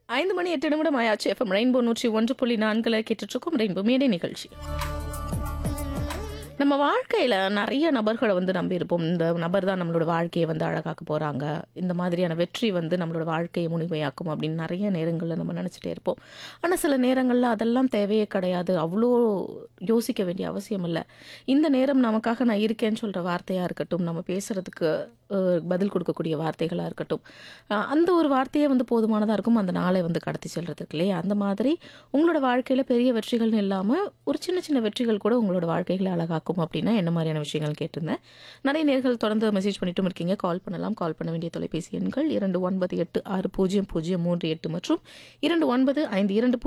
ஐந்து மணி எட்டு நிமிடம் ஆயாச்சு எஃப்எம் ரெயின்போ நூற்றி ஒன்று புள்ளி நான்கில் கேட்டுட்ருக்கோம் ரெயின்போ மேடை நிகழ்ச்சி நம்ம வாழ்க்கையில் நிறைய நபர்களை வந்து நம்பியிருப்போம் இந்த நபர் தான் நம்மளோட வாழ்க்கையை வந்து அழகாக்க போகிறாங்க இந்த மாதிரியான வெற்றி வந்து நம்மளோட வாழ்க்கையை முழுமையாக்கும் அப்படின்னு நிறைய நேரங்களில் நம்ம நினச்சிட்டே இருப்போம் ஆனால் சில நேரங்களில் அதெல்லாம் தேவையே கிடையாது அவ்வளோ யோசிக்க வேண்டிய அவசியம் இல்லை இந்த நேரம் நமக்காக நான் இருக்கேன்னு சொல்கிற வார்த்தையாக இருக்கட்டும் நம்ம பேசுகிறதுக்கு பதில் கொடுக்கக்கூடிய வார்த்தைகளாக இருக்கட்டும் அஹ் அந்த ஒரு வார்த்தையே வந்து போதுமானதாக இருக்கும் அந்த நாளை வந்து கடத்தி செல்றதுக்கு இல்லையா அந்த மாதிரி உங்களோட வாழ்க்கையில் பெரிய வெற்றிகள்னு இல்லாமல் ஒரு சின்ன சின்ன வெற்றிகள் கூட உங்களோட வாழ்க்கைகளை அழகாக்கும் அப்படின்னா என்ன மாதிரியான விஷயங்கள் கேட்டிருந்தேன் நிறைய நேர்கள் தொடர்ந்து மெசேஜ் பண்ணிட்டும் இருக்கீங்க கால் பண்ணலாம் கால் பண்ண வேண்டிய தொலைபேசி எண்கள் இரண்டு ஒன்பது எட்டு ஆறு பூஜ்ஜியம் பூஜ்ஜியம் மூன்று எட்டு மற்றும் இரண்டு ஒன்பது ஐந்து இரண்டு பூஜ்ஜியம்